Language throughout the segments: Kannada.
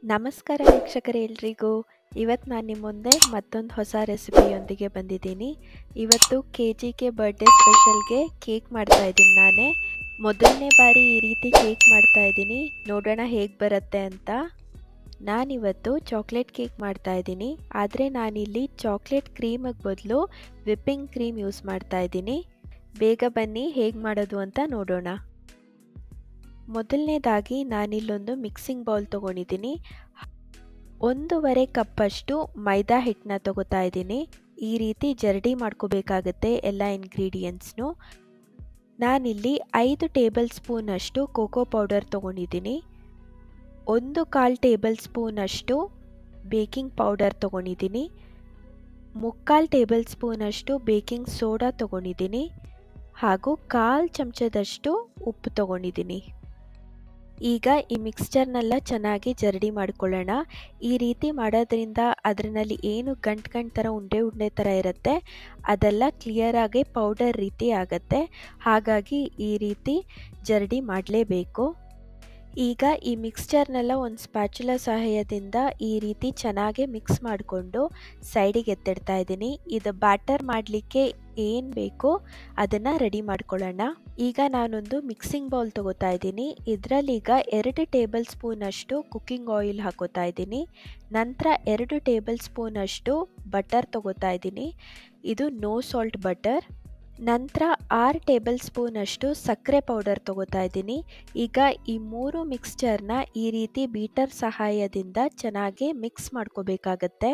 ನಮಸ್ಕಾರ ವೀಕ್ಷಕರೇ ಎಲ್ರಿಗೂ ಇವತ್ತು ನಾನು ನಿಮ್ಮ ಮುಂದೆ ಮತ್ತೊಂದು ಹೊಸ ರೆಸಿಪಿಯೊಂದಿಗೆ ಬಂದಿದ್ದೀನಿ ಇವತ್ತು ಕೆ ಜಿಗೆ ಬರ್ಡೇ ಸ್ಪೆಷಲ್ಗೆ ಕೇಕ್ ಮಾಡ್ತಾ ಇದ್ದೀನಿ ನಾನೇ ಮೊದಲನೇ ಬಾರಿ ಈ ರೀತಿ ಕೇಕ್ ಮಾಡ್ತಾ ಇದ್ದೀನಿ ನೋಡೋಣ ಹೇಗೆ ಬರುತ್ತೆ ಅಂತ ನಾನಿವತ್ತು ಚಾಕ್ಲೇಟ್ ಕೇಕ್ ಮಾಡ್ತಾ ಇದ್ದೀನಿ ಆದರೆ ನಾನಿಲ್ಲಿ ಚಾಕ್ಲೇಟ್ ಕ್ರೀಮಿಗೆ ಬದಲು ವಿಪ್ಪಿಂಗ್ ಕ್ರೀಮ್ ಯೂಸ್ ಮಾಡ್ತಾ ಇದ್ದೀನಿ ಬೇಗ ಬನ್ನಿ ಹೇಗೆ ಮಾಡೋದು ಅಂತ ನೋಡೋಣ ಮೊದಲನೇದಾಗಿ ನಾನಿಲ್ಲೊಂದು ಮಿಕ್ಸಿಂಗ್ ಬೌಲ್ ತೊಗೊಂಡಿದ್ದೀನಿ ಒಂದೂವರೆ ಕಪ್ಪಷ್ಟು ಮೈದಾ ಹಿಟ್ಟನ್ನ ತಗೋತಾ ಇದ್ದೀನಿ ಈ ರೀತಿ ಜರಡಿ ಮಾಡ್ಕೋಬೇಕಾಗತ್ತೆ ಎಲ್ಲ ಇಂಗ್ರೀಡಿಯೆಂಟ್ಸ್ನು ನಾನಿಲ್ಲಿ ಐದು ಟೇಬಲ್ ಸ್ಪೂನಷ್ಟು ಕೋಕೋ ಪೌಡರ್ ತೊಗೊಂಡಿದ್ದೀನಿ ಒಂದು ಕಾಲು ಟೇಬಲ್ ಸ್ಪೂನಷ್ಟು ಬೇಕಿಂಗ್ ಪೌಡರ್ ತೊಗೊಂಡಿದ್ದೀನಿ ಮುಕ್ಕಾಲು ಟೇಬಲ್ ಸ್ಪೂನಷ್ಟು ಬೇಕಿಂಗ್ ಸೋಡಾ ತೊಗೊಂಡಿದ್ದೀನಿ ಹಾಗೂ ಕಾಲು ಚಮಚದಷ್ಟು ಉಪ್ಪು ತೊಗೊಂಡಿದ್ದೀನಿ ಈಗ ಈ ಮಿಕ್ಸ್ಚರ್ನೆಲ್ಲ ಚೆನ್ನಾಗಿ ಜರಡಿ ಮಾಡ್ಕೊಳ್ಳೋಣ ಈ ರೀತಿ ಮಾಡೋದ್ರಿಂದ ಅದರಲ್ಲಿ ಏನು ಗಂಟು ಗಂಟು ಥರ ಉಂಡೆ ಉಂಡೆ ಥರ ಇರುತ್ತೆ ಅದೆಲ್ಲ ಕ್ಲಿಯರಾಗಿ ಪೌಡರ್ ರೀತಿ ಆಗುತ್ತೆ ಹಾಗಾಗಿ ಈ ರೀತಿ ಜರಡಿ ಮಾಡಲೇಬೇಕು ಈಗ ಈ ಮಿಕ್ಸ್ಚರ್ನೆಲ್ಲ ಒಂದು ಸ್ಪ್ಯಾಚುಲ ಸಹಾಯದಿಂದ ಈ ರೀತಿ ಚೆನ್ನಾಗಿ ಮಿಕ್ಸ್ ಮಾಡಿಕೊಂಡು ಸೈಡಿಗೆ ಎತ್ತಿಡ್ತಾ ಇದ್ದೀನಿ ಇದು ಬ್ಯಾಟರ್ ಮಾಡಲಿಕ್ಕೆ ಏನು ಬೇಕೋ ಅದನ್ನು ರೆಡಿ ಮಾಡ್ಕೊಳ್ಳೋಣ ಈಗ ನಾನೊಂದು ಮಿಕ್ಸಿಂಗ್ ಬೌಲ್ ತಗೋತಾ ಇದ್ದೀನಿ ಇದರಲ್ಲಿ ಈಗ ಎರಡು ಟೇಬಲ್ ಸ್ಪೂನಷ್ಟು ಕುಕ್ಕಿಂಗ್ ಆಯಿಲ್ ಹಾಕೋತಾ ಇದ್ದೀನಿ ನಂತರ ಎರಡು ಟೇಬಲ್ ಸ್ಪೂನಷ್ಟು ಬಟರ್ ತಗೋತಾ ಇದ್ದೀನಿ ಇದು ನೋ ಸಾಲ್ಟ್ ಬಟರ್ ನಂತರ ಆರು ಟೇಬಲ್ ಸ್ಪೂನಷ್ಟು ಸಕ್ಕರೆ ಪೌಡರ್ ತಗೋತಾ ಇದ್ದೀನಿ ಈಗ ಈ ಮೂರು ಮಿಕ್ಸ್ಚರ್ನ ಈ ರೀತಿ ಬೀಟರ್ ಸಹಾಯದಿಂದ ಚೆನ್ನಾಗಿ ಮಿಕ್ಸ್ ಮಾಡ್ಕೋಬೇಕಾಗತ್ತೆ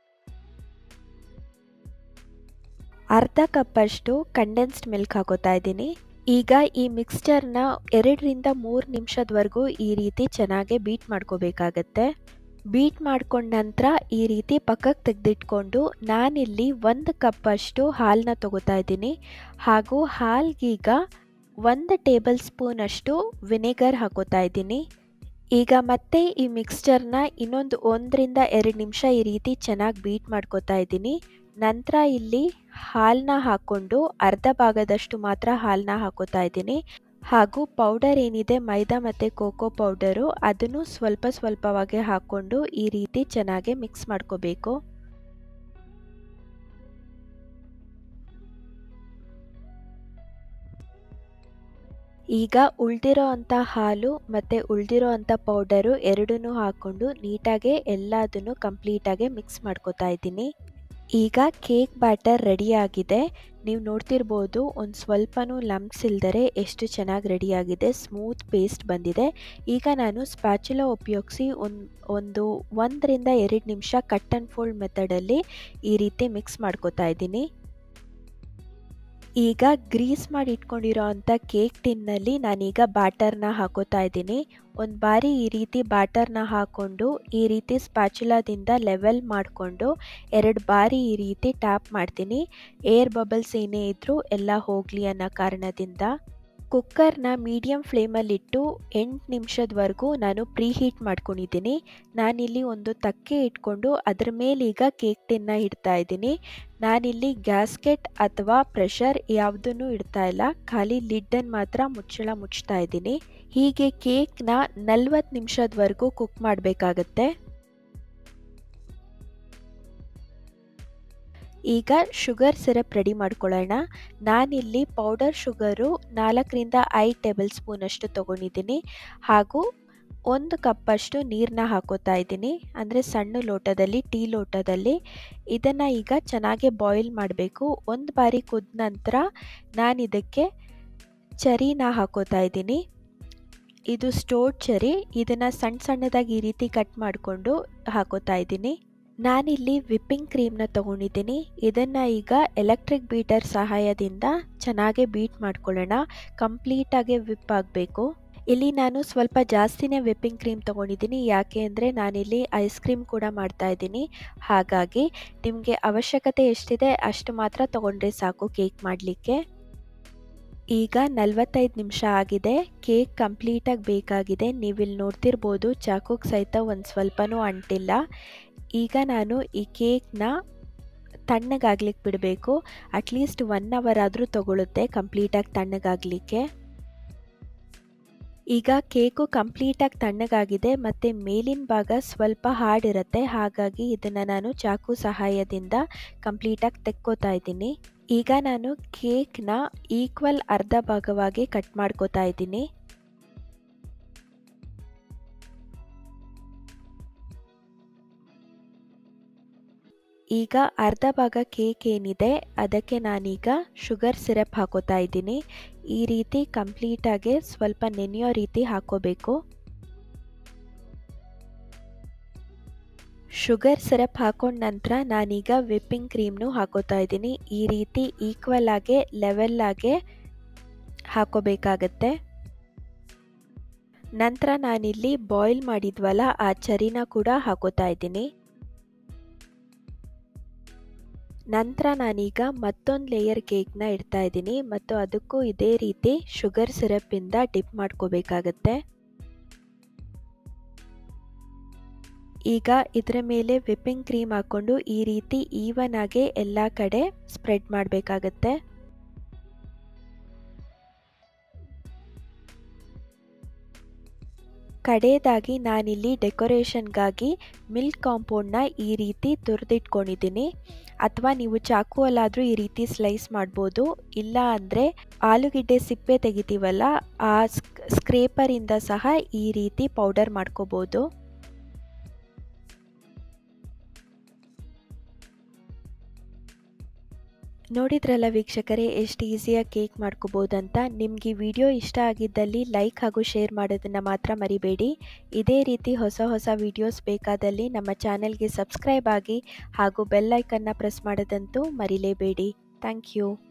ಅರ್ಧ ಕಪ್ಪಷ್ಟು ಕಂಡೆನ್ಸ್ಡ್ ಮಿಲ್ಕ್ ಹಾಕೋತಾ ಇದ್ದೀನಿ ಈಗ ಈ ಮಿಕ್ಸ್ಚರ್ನ ಎರಡರಿಂದ ಮೂರು ನಿಮಿಷದವರೆಗೂ ಈ ರೀತಿ ಚೆನ್ನಾಗಿ ಬೀಟ್ ಮಾಡ್ಕೋಬೇಕಾಗತ್ತೆ ಬೀಟ್ ಮಾಡ್ಕೊಂಡ ನಂತರ ಈ ರೀತಿ ಪಕ್ಕಕ್ಕೆ ತೆಗೆದಿಟ್ಕೊಂಡು ನಾನಿಲ್ಲಿ ಒಂದು ಕಪ್ಪಷ್ಟು ಹಾಲನ್ನ ತಗೋತಾ ಇದ್ದೀನಿ ಹಾಗೂ ಹಾಲ್ಗೀಗ ಒಂದು ಟೇಬಲ್ ಸ್ಪೂನಷ್ಟು ವಿನೆಗರ್ ಹಾಕೋತಾ ಇದ್ದೀನಿ ಈಗ ಮತ್ತೆ ಈ ಮಿಕ್ಸ್ಚರ್ನ ಇನ್ನೊಂದು ಒಂದರಿಂದ ಎರಡು ನಿಮಿಷ ಈ ರೀತಿ ಚೆನ್ನಾಗಿ ಬೀಟ್ ಮಾಡ್ಕೋತಾ ಇದ್ದೀನಿ ನಂತರ ಇಲ್ಲಿ ಹಾಲನ್ನ ಹಾಕ್ಕೊಂಡು ಅರ್ಧ ಭಾಗದಷ್ಟು ಮಾತ್ರ ಹಾಲನ್ನ ಹಾಕೋತಾ ಇದ್ದೀನಿ ಹಾಗೂ ಪೌಡರ್ ಏನಿದೆ ಮೈದಾ ಮತ್ತು ಕೋಕೋ ಪೌಡರು ಅದನ್ನು ಸ್ವಲ್ಪ ಸ್ವಲ್ಪವಾಗಿ ಹಾಕ್ಕೊಂಡು ಈ ರೀತಿ ಚೆನ್ನಾಗಿ ಮಿಕ್ಸ್ ಮಾಡ್ಕೋಬೇಕು ಈಗ ಉಳಿದಿರೋ ಅಂಥ ಹಾಲು ಮತ್ತು ಉಳಿದಿರೋ ಅಂಥ ಪೌಡರು ಎರಡನ್ನೂ ಹಾಕ್ಕೊಂಡು ನೀಟಾಗಿ ಎಲ್ಲದನ್ನು ಕಂಪ್ಲೀಟಾಗಿ ಮಿಕ್ಸ್ ಮಾಡ್ಕೋತಾ ಇದ್ದೀನಿ ಈಗ ಕೇಕ್ ಬ್ಯಾಟರ್ ರೆಡಿಯಾಗಿದೆ ನೀವು ನೋಡ್ತಿರ್ಬೋದು ಒಂದು ಸ್ವಲ್ಪನೂ ಲಂಪ್ಸ್ ಇಲ್ದರೆ ಎಷ್ಟು ಚೆನ್ನಾಗಿ ರೆಡಿಯಾಗಿದೆ ಸ್ಮೂತ್ ಪೇಸ್ಟ್ ಬಂದಿದೆ ಈಗ ನಾನು ಸ್ಪ್ಯಾಚುಲ ಉಪಯೋಗಿಸಿ ಒಂದು ಒಂದು ಒಂದರಿಂದ ಎರಡು ನಿಮಿಷ ಕಟ್ ಆ್ಯಂಡ್ ಫೋಲ್ಡ್ ಮೆಥಡಲ್ಲಿ ಈ ರೀತಿ ಮಿಕ್ಸ್ ಮಾಡ್ಕೋತಾ ಇದ್ದೀನಿ ಈಗ ಗ್ರೀಸ್ ಮಾಡಿ ಇಟ್ಕೊಂಡಿರೋ ಅಂಥ ಕೇಕ್ ಟಿನ್ನಲ್ಲಿ ನಾನೀಗ ಬ್ಯಾಟರ್ನ ಹಾಕೋತಾ ಇದ್ದೀನಿ ಒಂದು ಬಾರಿ ಈ ರೀತಿ ಬ್ಯಾಟರ್ನ ಹಾಕ್ಕೊಂಡು ಈ ರೀತಿ ಸ್ಪ್ಯಾಚುಲಾದಿಂದ ಲೆವೆಲ್ ಮಾಡಿಕೊಂಡು ಎರಡು ಬಾರಿ ಈ ರೀತಿ ಟ್ಯಾಪ್ ಮಾಡ್ತೀನಿ ಏರ್ ಬಬಲ್ಸ್ ಏನೇ ಇದ್ದರೂ ಎಲ್ಲ ಹೋಗಲಿ ಅನ್ನೋ ಕಾರಣದಿಂದ ಕುಕ್ಕರ್ನ ಮೀಡಿಯಮ್ ಫ್ಲೇಮಲ್ಲಿಟ್ಟು ಎಂಟು ನಿಮಿಷದವರೆಗೂ ನಾನು ಪ್ರೀ ಹೀಟ್ ಮಾಡ್ಕೊಂಡಿದ್ದೀನಿ ನಾನಿಲ್ಲಿ ಒಂದು ತಕ್ಕೆ ಇಟ್ಕೊಂಡು ಅದ್ರ ಮೇಲೆ ಈಗ ಕೇಕ್ ಟಿನ್ನ ಇಡ್ತಾ ಇದ್ದೀನಿ ನಾನಿಲ್ಲಿ ಗ್ಯಾಸ್ಕೆಟ್ ಅಥವಾ ಪ್ರೆಷರ್ ಯಾವುದನ್ನು ಇಡ್ತಾ ಇಲ್ಲ ಖಾಲಿ ಲಿಡ್ಡನ್ನು ಮಾತ್ರ ಮುಚ್ಚಳ ಮುಚ್ತಾ ಇದ್ದೀನಿ ಹೀಗೆ ಕೇಕ್ನ ನಲ್ವತ್ತು ನಿಮಿಷದವರೆಗೂ ಕುಕ್ ಮಾಡಬೇಕಾಗತ್ತೆ ಈಗ ಶುಗರ್ ಸಿರಪ್ ರೆಡಿ ಮಾಡ್ಕೊಳ್ಳೋಣ ನಾನಿಲ್ಲಿ ಪೌಡರ್ ಶುಗರು ನಾಲ್ಕರಿಂದ ಐದು ಟೇಬಲ್ ಸ್ಪೂನಷ್ಟು ತೊಗೊಂಡಿದ್ದೀನಿ ಹಾಗೂ ಒಂದು ಕಪ್ಪಷ್ಟು ನೀರನ್ನ ಹಾಕೋತಾ ಇದ್ದೀನಿ ಅಂದರೆ ಸಣ್ಣ ಲೋಟದಲ್ಲಿ ಟೀ ಲೋಟದಲ್ಲಿ ಇದನ್ನು ಈಗ ಚೆನ್ನಾಗಿ ಬಾಯ್ಲ್ ಮಾಡಬೇಕು ಒಂದು ಬಾರಿ ಕುದ ನಂತರ ನಾನು ಇದಕ್ಕೆ ಚರಿನ ಹಾಕೋತಾ ಇದ್ದೀನಿ ಇದು ಸ್ಟೋರ್ಡ್ ಚರಿ ಇದನ್ನು ಸಣ್ಣ ಸಣ್ಣದಾಗಿ ಈ ರೀತಿ ಕಟ್ ಮಾಡಿಕೊಂಡು ಹಾಕೋತಾ ಇದ್ದೀನಿ ನಾನಿಲ್ಲಿ ವಿಪ್ಪಿಂಗ್ ಕ್ರೀಮ್ನ ತೊಗೊಂಡಿದ್ದೀನಿ ಇದನ್ನು ಈಗ ಎಲೆಕ್ಟ್ರಿಕ್ ಬೀಟರ್ ಸಹಾಯದಿಂದ ಚೆನ್ನಾಗಿ ಬೀಟ್ ಮಾಡ್ಕೊಳ್ಳೋಣ ಕಂಪ್ಲೀಟಾಗಿ ವಿಪ್ ಆಗಬೇಕು ಇಲ್ಲಿ ನಾನು ಸ್ವಲ್ಪ ಜಾಸ್ತಿನೇ ವಿಪ್ಪಿಂಗ್ ಕ್ರೀಮ್ ತೊಗೊಂಡಿದ್ದೀನಿ ಯಾಕೆ ಅಂದರೆ ನಾನಿಲ್ಲಿ ಐಸ್ ಕ್ರೀಮ್ ಕೂಡ ಮಾಡ್ತಾ ಇದ್ದೀನಿ ಹಾಗಾಗಿ ನಿಮಗೆ ಅವಶ್ಯಕತೆ ಎಷ್ಟಿದೆ ಅಷ್ಟು ಮಾತ್ರ ತೊಗೊಂಡ್ರೆ ಸಾಕು ಕೇಕ್ ಮಾಡಲಿಕ್ಕೆ ಈಗ ನಲವತ್ತೈದು ನಿಮಿಷ ಆಗಿದೆ ಕೇಕ್ ಕಂಪ್ಲೀಟಾಗಿ ಬೇಕಾಗಿದೆ ನೀವಿಲ್ಲಿ ನೋಡ್ತಿರ್ಬೋದು ಚಾಕುಗೆ ಸಹಿತ ಒಂದು ಸ್ವಲ್ಪನೂ ಅಂಟಿಲ್ಲ ಈಗ ನಾನು ಈ ಕೇಕ್ನ ತಣ್ಣಗಾಗ್ಲಿಕ್ಕೆ ಬಿಡಬೇಕು ಅಟ್ಲೀಸ್ಟ್ ಒನ್ ಅವರ್ ಆದರೂ ತಗೊಳುತ್ತೆ ಕಂಪ್ಲೀಟಾಗಿ ತಣ್ಣಗಾಗಲಿಕ್ಕೆ ಈಗ ಕೇಕು ಕಂಪ್ಲೀಟಾಗಿ ತಣ್ಣಗಾಗಿದೆ ಮತ್ತು ಮೇಲಿನ ಭಾಗ ಸ್ವಲ್ಪ ಹಾರ್ಡಿರುತ್ತೆ ಹಾಗಾಗಿ ಇದನ್ನು ನಾನು ಚಾಕು ಸಹಾಯದಿಂದ ಕಂಪ್ಲೀಟಾಗಿ ತೆಕ್ಕೋತಾ ಇದ್ದೀನಿ ಈಗ ನಾನು ಕೇಕ್ನ ಈಕ್ವಲ್ ಅರ್ಧ ಭಾಗವಾಗಿ ಕಟ್ ಮಾಡ್ಕೋತಾ ಇದ್ದೀನಿ ಈಗ ಅರ್ಧ ಭಾಗ ಕೇಕ್ ಏನಿದೆ ಅದಕ್ಕೆ ನಾನೀಗ ಶುಗರ್ ಸಿರಪ್ ಹಾಕೋತಾ ಇದ್ದೀನಿ ಈ ರೀತಿ ಕಂಪ್ಲೀಟಾಗಿ ಸ್ವಲ್ಪ ನೆನೆಯೋ ರೀತಿ ಹಾಕೋಬೇಕು ಶುಗರ್ ಸಿರಪ್ ಹಾಕೊಂಡ ನಂತರ ನಾನೀಗ ವಿಪ್ಪಿಂಗ್ ಕ್ರೀಮ್ನು ಹಾಕೋತಾ ಇದ್ದೀನಿ ಈ ರೀತಿ ಈಕ್ವಲ್ ಆಗಿ ಲೆವೆಲ್ ಆಗಿ ಹಾಕೋಬೇಕಾಗತ್ತೆ ನಂತರ ನಾನಿಲ್ಲಿ ಬಾಯ್ಲ್ ಮಾಡಿದ್ವಲ್ಲ ಆ ಚರಿನ ಕೂಡ ಹಾಕೋತಾ ಇದ್ದೀನಿ ನಂತರ ನಾನೀಗ ಮತ್ತೊಂದು ಲೇಯರ್ ಕೇಕ್ನ ಇಡ್ತಾ ಇದ್ದೀನಿ ಮತ್ತು ಅದಕ್ಕೂ ಇದೇ ರೀತಿ ಶುಗರ್ ಸಿರಪ್ಪಿಂದ ಡಿಪ್ ಮಾಡ್ಕೋಬೇಕಾಗತ್ತೆ ಈಗ ಇದರ ಮೇಲೆ ವಿಪ್ಪಿಂಗ್ ಕ್ರೀಮ್ ಹಾಕ್ಕೊಂಡು ಈ ರೀತಿ ಈವನ್ ಆಗಿ ಎಲ್ಲ ಕಡೆ ಸ್ಪ್ರೆಡ್ ಮಾಡಬೇಕಾಗತ್ತೆ ಕಡೆಯದಾಗಿ ನಾನಿಲ್ಲಿ ಡೆಕೋರೇಷನ್ಗಾಗಿ ಮಿಲ್ಕ್ ಕಾಂಪೌಂಡ್ನ ಈ ರೀತಿ ತುರಿದಿಟ್ಕೊಂಡಿದ್ದೀನಿ ಅಥವಾ ನೀವು ಚಾಕುವಲ್ಲಾದರೂ ಈ ರೀತಿ ಸ್ಲೈಸ್ ಮಾಡ್ಬೋದು ಇಲ್ಲ ಅಂದರೆ ಆಲೂಗೆಡ್ಡೆ ಸಿಪ್ಪೆ ತೆಗಿತೀವಲ್ಲ ಆ ಸ್ಕ್ರೇಪರಿಂದ ಸಹ ಈ ರೀತಿ ಪೌಡರ್ ಮಾಡ್ಕೋಬೋದು ನೋಡಿದ್ರಲ್ಲ ವೀಕ್ಷಕರೇ ಎಷ್ಟು ಈಸಿಯಾಗಿ ಕೇಕ್ ಮಾಡ್ಕೋಬೋದಂತ ನಿಮಗೆ ಈ ವಿಡಿಯೋ ಇಷ್ಟ ಆಗಿದ್ದಲ್ಲಿ ಲೈಕ್ ಹಾಗೂ ಶೇರ್ ಮಾಡೋದನ್ನು ಮಾತ್ರ ಮರಿಬೇಡಿ ಇದೇ ರೀತಿ ಹೊಸ ಹೊಸ ವಿಡಿಯೋಸ್ ಬೇಕಾದಲ್ಲಿ ನಮ್ಮ ಚಾನೆಲ್ಗೆ ಸಬ್ಸ್ಕ್ರೈಬ್ ಆಗಿ ಹಾಗೂ ಬೆಲ್ ಐಕನ್ನ ಪ್ರೆಸ್ ಮಾಡೋದಂತೂ ಮರಿಲೇಬೇಡಿ ಥ್ಯಾಂಕ್ ಯು